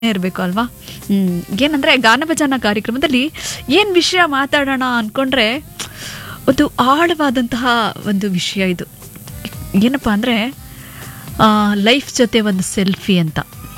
ಇರಬೇಕು ಅಲ್ವಾ ಹ್ಮ್ ಏನಂದ್ರೆ ಗಾನ ಭಜನಾ ಕಾರ್ಯಕ್ರಮದಲ್ಲಿ ಏನ್ ವಿಷಯ ಮಾತಾಡೋಣ ಅನ್ಕೊಂಡ್ರೆ ಒಂದು ಆಳವಾದಂತಹ ಒಂದು ವಿಷಯ ಇದು ಏನಪ್ಪ ಅಂದ್ರೆ ಲೈಫ್ ಜೊತೆ ಒಂದು ಸೆಲ್ಫಿ ಅಂತ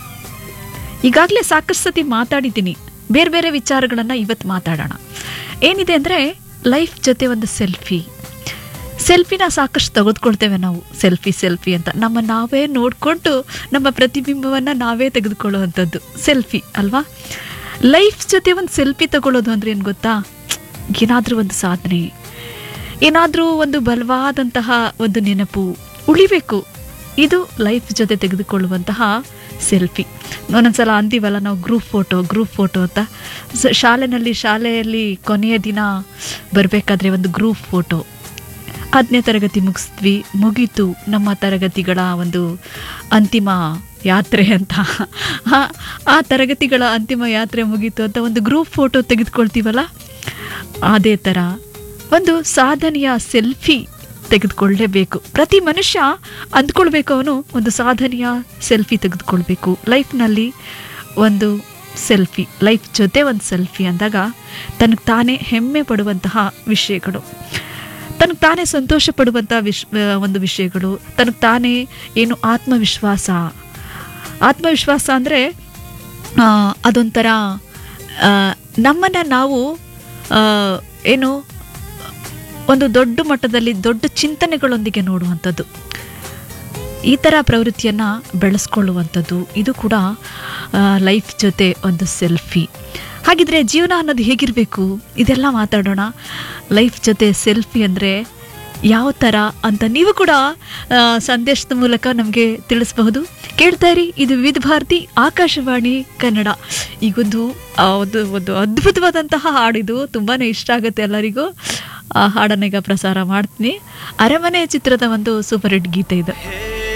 ಈಗಾಗಲೇ ಸಾಕಷ್ಟು ಸತಿ ಮಾತಾಡಿದ್ದೀನಿ ಬೇರೆ ಬೇರೆ ವಿಚಾರಗಳನ್ನು ಇವತ್ತು ಮಾತಾಡೋಣ ಏನಿದೆ ಅಂದರೆ ಲೈಫ್ ಜೊತೆ ಒಂದು ಸೆಲ್ಫಿ ಸೆಲ್ಫಿನ ಸಾಕಷ್ಟು ತೆಗೆದುಕೊಳ್ತೇವೆ ನಾವು ಸೆಲ್ಫಿ ಸೆಲ್ಫಿ ಅಂತ ನಮ್ಮ ನಾವೇ ನೋಡಿಕೊಂಡು ನಮ್ಮ ಪ್ರತಿಬಿಂಬವನ್ನು ನಾವೇ ತೆಗೆದುಕೊಳ್ಳುವಂಥದ್ದು ಸೆಲ್ಫಿ ಅಲ್ವಾ ಲೈಫ್ ಜೊತೆ ಒಂದು ಸೆಲ್ಫಿ ತಗೊಳ್ಳೋದು ಅಂದರೆ ಏನು ಗೊತ್ತಾ ಏನಾದರೂ ಒಂದು ಸಾಧನೆ ಏನಾದರೂ ಒಂದು ಬಲವಾದಂತಹ ಒಂದು ನೆನಪು ಉಳಿಬೇಕು ಇದು ಲೈಫ್ ಜೊತೆ ತೆಗೆದುಕೊಳ್ಳುವಂತಹ ಸೆಲ್ಫಿ ಒಂದೊಂದ್ಸಲ ಅಂತೀವಲ್ಲ ನಾವು ಗ್ರೂಪ್ ಫೋಟೋ ಗ್ರೂಪ್ ಫೋಟೋ ಅಂತ ಸ- ಶಾಲೆನಲ್ಲಿ ಶಾಲೆಯಲ್ಲಿ ಕೊನೆಯ ದಿನ ಬರಬೇಕಾದ್ರೆ ಒಂದು ಗ್ರೂಪ್ ಫೋಟೋ ಹತ್ತನೇ ತರಗತಿ ಮುಗಿಸಿದ್ವಿ ಮುಗೀತು ನಮ್ಮ ತರಗತಿಗಳ ಒಂದು ಅಂತಿಮ ಯಾತ್ರೆ ಅಂತ ಆ- ಆ ತರಗತಿಗಳ ಅಂತಿಮ ಯಾತ್ರೆ ಮುಗೀತು ಅಂತ ಒಂದು ಗ್ರೂಪ್ ಫೋಟೋ ತೆಗೆದುಕೊಳ್ತೀವಲ್ಲ ಅದೇ ಥರ ಒಂದು ಸಾಧನೆಯ ಸೆಲ್ಫಿ ತೆಗೆದುಕೊಳ್ಳಲೇಬೇಕು ಪ್ರತಿ ಮನುಷ್ಯ ಅಂದ್ಕೊಳ್ಬೇಕು ಅವನು ಒಂದು ಸಾಧನೆಯ ಸೆಲ್ಫಿ ತೆಗೆದುಕೊಳ್ಬೇಕು ಲೈಫ್ನಲ್ಲಿ ಒಂದು ಸೆಲ್ಫಿ ಲೈಫ್ ಜೊತೆ ಒಂದು ಸೆಲ್ಫಿ ಅಂದಾಗ ತನಗೆ ತಾನೇ ಹೆಮ್ಮೆ ಪಡುವಂತಹ ವಿಷಯಗಳು ತನಗೆ ತಾನೇ ಸಂತೋಷ ಪಡುವಂಥ ವಿಶ್ ಆ, ಒಂದು ವಿಷಯಗಳು ತನಗೆ ತಾನೇ ಏನು ಆತ್ಮವಿಶ್ವಾಸ ಆತ್ಮವಿಶ್ವಾಸ ಅಂದರೆ ಅದೊಂಥರ ನಮ್ಮನ್ನು ನಾವು ಆ, ಏನು ಒಂದು ದೊಡ್ಡ ಮಟ್ಟದಲ್ಲಿ ದೊಡ್ಡ ಚಿಂತನೆಗಳೊಂದಿಗೆ ನೋಡುವಂಥದ್ದು ಈ ಥರ ಪ್ರವೃತ್ತಿಯನ್ನು ಬೆಳೆಸ್ಕೊಳ್ಳುವಂಥದ್ದು ಇದು ಕೂಡ ಲೈಫ್ ಜೊತೆ ಒಂದು ಸೆಲ್ಫಿ ಹಾಗಿದ್ರೆ ಜೀವನ ಅನ್ನೋದು ಹೇಗಿರಬೇಕು ಇದೆಲ್ಲ ಮಾತಾಡೋಣ ಲೈಫ್ ಜೊತೆ ಸೆಲ್ಫಿ ಅಂದರೆ ಯಾವ ಥರ ಅಂತ ನೀವು ಕೂಡ ಆ, ಸಂದೇಶದ ಮೂಲಕ ನಮಗೆ ತಿಳಿಸಬಹುದು ಕೇಳ್ತಾ ಇರಿ ಇದು ವಿವಿಧ ಭಾರತಿ ಆಕಾಶವಾಣಿ ಕನ್ನಡ ಈಗೊಂದು ಆ, ಒಂದು ಒಂದು ಅದ್ಭುತವಾದಂತಹ ಹಾಡಿದು ತುಂಬಾ ಇಷ್ಟ ಆಗುತ್ತೆ ಎಲ್ಲರಿಗೂ ಆ ಹಾಡನ್ನ ಈಗ ಪ್ರಸಾರ ಮಾಡ್ತೀನಿ ಅರಮನೆ ಚಿತ್ರದ ಒಂದು ಸೂಪರ್ ಹಿಟ್ ಗೀತೆ ಇದು ಹೇ